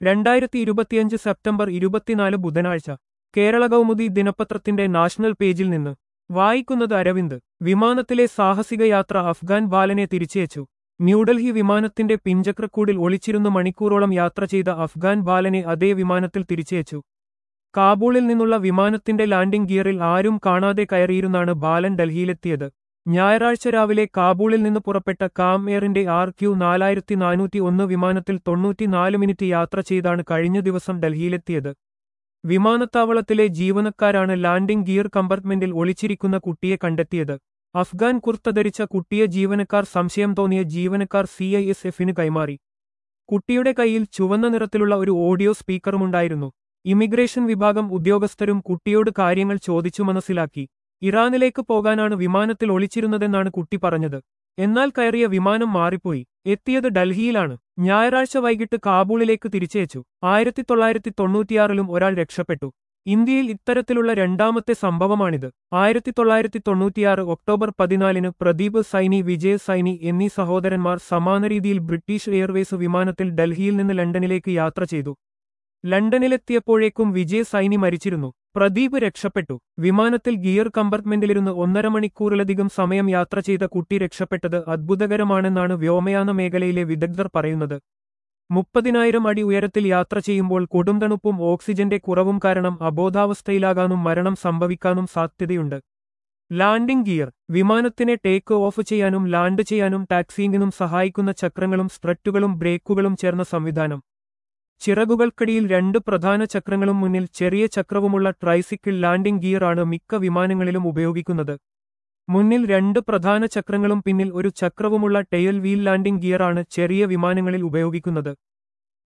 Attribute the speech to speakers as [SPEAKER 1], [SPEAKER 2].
[SPEAKER 1] രണ്ടായിരത്തി ഇരുപത്തിയഞ്ച് സെപ്റ്റംബർ ഇരുപത്തിനാല് ബുധനാഴ്ച കേരള കൗമുദി ദിനപത്രത്തിന്റെ നാഷണൽ പേജിൽ നിന്ന് വായിക്കുന്നത് അരവിന്ദ് വിമാനത്തിലെ സാഹസിക യാത്ര അഫ്ഗാൻ ബാലനെ തിരിച്ചയച്ചു ന്യൂഡൽഹി വിമാനത്തിന്റെ പിഞ്ചക്രക്കൂടിൽ ഒളിച്ചിരുന്ന് മണിക്കൂറോളം യാത്ര ചെയ്ത അഫ്ഗാൻ ബാലനെ അതേ വിമാനത്തിൽ തിരിച്ചയച്ചു കാബൂളിൽ നിന്നുള്ള വിമാനത്തിന്റെ ലാൻഡിംഗ് ഗിയറിൽ ആരും കാണാതെ കയറിയിരുന്നാണ് ബാലൻ ഡൽഹിയിലെത്തിയത് ഞായറാഴ്ച രാവിലെ കാബൂളിൽ നിന്ന് പുറപ്പെട്ട കാം എയറിന്റെ ആർ ക്യു നാലായിരത്തി നാനൂറ്റി ഒന്ന് വിമാനത്തിൽ തൊണ്ണൂറ്റിനാല് മിനിറ്റ് യാത്ര ചെയ്താണ് കഴിഞ്ഞ ദിവസം ഡൽഹിയിലെത്തിയത് വിമാനത്താവളത്തിലെ ജീവനക്കാരാണ് ലാൻഡിംഗ് ഗിയർ കമ്പാർട്ട്മെന്റിൽ ഒളിച്ചിരിക്കുന്ന കുട്ടിയെ കണ്ടെത്തിയത് അഫ്ഗാൻ കുർത്ത ധരിച്ച കുട്ടിയെ ജീവനക്കാർ സംശയം തോന്നിയ ജീവനക്കാർ സി ഐ എസ് എഫിന് കൈമാറി കുട്ടിയുടെ കയ്യിൽ ചുവന്ന നിറത്തിലുള്ള ഒരു ഓഡിയോ സ്പീക്കറുമുണ്ടായിരുന്നു ഇമിഗ്രേഷൻ വിഭാഗം ഉദ്യോഗസ്ഥരും കുട്ടിയോട് കാര്യങ്ങൾ ചോദിച്ചു മനസ്സിലാക്കി ഇറാനിലേക്ക് പോകാനാണ് വിമാനത്തിൽ ഒളിച്ചിരുന്നതെന്നാണ് കുട്ടി പറഞ്ഞത് എന്നാൽ കയറിയ വിമാനം മാറിപ്പോയി എത്തിയത് ഡൽഹിയിലാണ് ഞായറാഴ്ച വൈകിട്ട് കാബൂളിലേക്ക് തിരിച്ചയച്ചു ആയിരത്തി തൊള്ളായിരത്തി തൊണ്ണൂറ്റിയാറിലും ഒരാൾ രക്ഷപ്പെട്ടു ഇന്ത്യയിൽ ഇത്തരത്തിലുള്ള രണ്ടാമത്തെ സംഭവമാണിത് ആയിരത്തി തൊള്ളായിരത്തി തൊണ്ണൂറ്റിയാറ് ഒക്ടോബർ പതിനാലിന് പ്രദീപ് സൈനി വിജയ് സൈനി എന്നീ സഹോദരന്മാർ സമാന രീതിയിൽ ബ്രിട്ടീഷ് എയർവേസ് വിമാനത്തിൽ ഡൽഹിയിൽ നിന്ന് ലണ്ടനിലേക്ക് യാത്ര ചെയ്തു ലണ്ടനിലെത്തിയപ്പോഴേക്കും വിജയ് സൈനി മരിച്ചിരുന്നു പ്രദീപ് രക്ഷപ്പെട്ടു വിമാനത്തിൽ ഗിയർ കമ്പാർട്ട്മെന്റിലിരുന്ന് ഒന്നര മണിക്കൂറിലധികം സമയം യാത്ര ചെയ്ത കുട്ടി രക്ഷപ്പെട്ടത് അത്ഭുതകരമാണെന്നാണ് വ്യോമയാന മേഖലയിലെ വിദഗ്ധർ പറയുന്നത് മുപ്പതിനായിരം അടി ഉയരത്തിൽ യാത്ര ചെയ്യുമ്പോൾ കൊടുംതണുപ്പും ഓക്സിജന്റെ കുറവും കാരണം അബോധാവസ്ഥയിലാകാനും മരണം സംഭവിക്കാനും സാധ്യതയുണ്ട് ലാൻഡിംഗ് ഗിയർ വിമാനത്തിനെ ടേക്ക് ഓഫ് ചെയ്യാനും ലാൻഡ് ചെയ്യാനും ടാക്സിയിങ്ങിനും സഹായിക്കുന്ന ചക്രങ്ങളും സ്ട്രറ്റുകളും ബ്രേക്കുകളും ചേർന്ന സംവിധാനം ചിറകുകൾക്കടിയിൽ രണ്ട് പ്രധാന ചക്രങ്ങളും മുന്നിൽ ചെറിയ ചക്രവുമുള്ള ട്രൈസിക്കിൾ ലാൻഡിംഗ് ഗിയർ ആണ് മിക്ക വിമാനങ്ങളിലും ഉപയോഗിക്കുന്നത് മുന്നിൽ രണ്ട് പ്രധാന ചക്രങ്ങളും പിന്നിൽ ഒരു ചക്രവുമുള്ള ടെയിൽ വീൽ ലാൻഡിംഗ് ഗിയർ ആണ് ചെറിയ വിമാനങ്ങളിൽ ഉപയോഗിക്കുന്നത്